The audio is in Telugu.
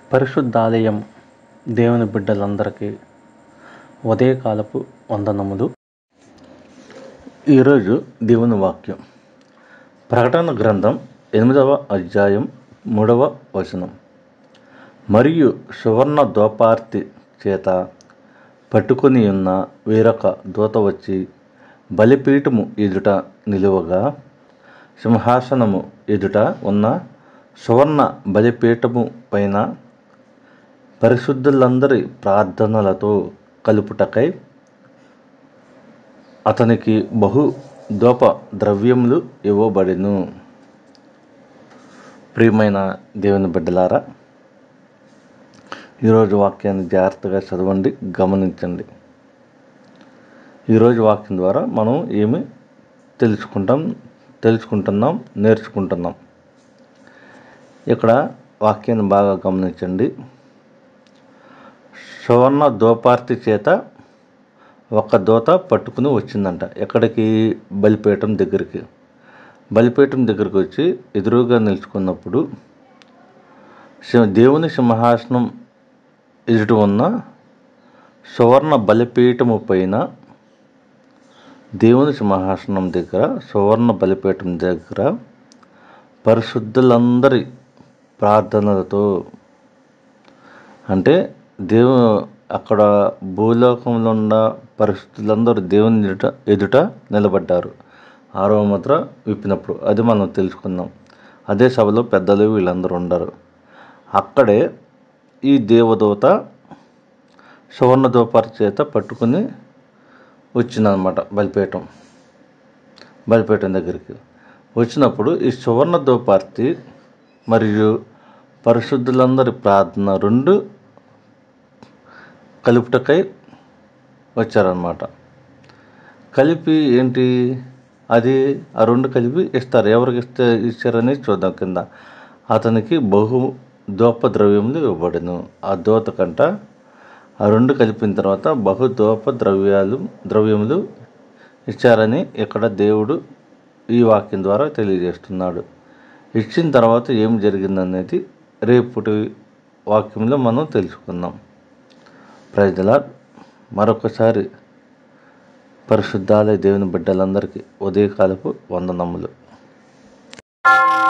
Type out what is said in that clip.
పరిశుద్ధాలయం దేవుని బిడ్డలందరికీ ఉదయకాలపు వందనములు ఈరోజు దేవుని వాక్యం ప్రకటన గ్రంథం ఎనిమిదవ అధ్యాయం మూడవ వచనం మరియు సువర్ణ దోపార్తి చేత పట్టుకొని ఉన్న వేరొక దూత వచ్చి బలిపీఠము ఎదుట నిలువగా సింహాసనము ఎదుట ఉన్న సువర్ణ బలిపీఠము పైన పరిశుద్ధులందరి ప్రార్థనలతో కలుపుటకై అతనికి బహు దోప ద్రవ్యములు ఇవ్వబడెను ప్రియమైన దేవుని బిడ్డలారా ఈరోజు వాక్యాన్ని జాగ్రత్తగా చదవండి గమనించండి ఈరోజు వాక్యం ద్వారా మనం ఏమి తెలుసుకుంటాం తెలుసుకుంటున్నాం నేర్చుకుంటున్నాం ఇక్కడ వాక్యాన్ని బాగా గమనించండి సువర్ణ దోపార్తి చేత ఒక దోత పట్టుకుని వచ్చిందంట ఎక్కడికి బలిపీఠం దగ్గరికి బలిపీఠం దగ్గరికి వచ్చి ఎదురుగా నిలుచుకున్నప్పుడు సి- దేవుని సింహాసనం ఎదుట ఉన్న సువర్ణ బలిపీఠము పైన దేవుని సింహాసనం దగ్గర సువర్ణ బలిపీఠం దగ్గర పరిశుద్ధులందరి ప్రార్థనలతో అంటే దేవు అక్కడ భూలోకంలో ఉన్న పరిస్థితులందరూ దేవుని ఎదుట ఎదుట నిలబడ్డారు ఆరవ ముద్ర విప్పినప్పుడు అది మనం తెలుసుకుందాం అదే సభలో పెద్దలు వీళ్ళందరూ ఉండరు అక్కడే ఈ దేవదూత సువర్ణ దోపార చేత పట్టుకుని వచ్చిందనమాట బలిపీఠం బలిపీఠం దగ్గరికి వచ్చినప్పుడు ఈ సువర్ణ దోపార్తి మరియు పరిశుద్ధులందరి ప్రార్థన రెండు కలుపుటకై వచ్చారనమాట కలిపి ఏంటి అది ఆ రెండు కలిపి ఇస్తారు ఎవరికి ఇస్తే ఇచ్చారని చూద్దాం కింద అతనికి బహు దోప ద్రవ్యములు ఇవ్వబడును ఆ దోత కంట ఆ రెండు కలిపిన తర్వాత బహు దోప ద్రవ్యాలు ద్రవ్యములు ఇచ్చారని ఇక్కడ దేవుడు ఈ వాక్యం ద్వారా తెలియజేస్తున్నాడు ఇచ్చిన తర్వాత ఏం జరిగిందనేది రేపటి వాక్యంలో మనం తెలుసుకుందాం ప్రజల మరొకసారి పరిశుద్ధాలయ దేవుని బిడ్డలందరికీ ఉదయకాలపు వందనములు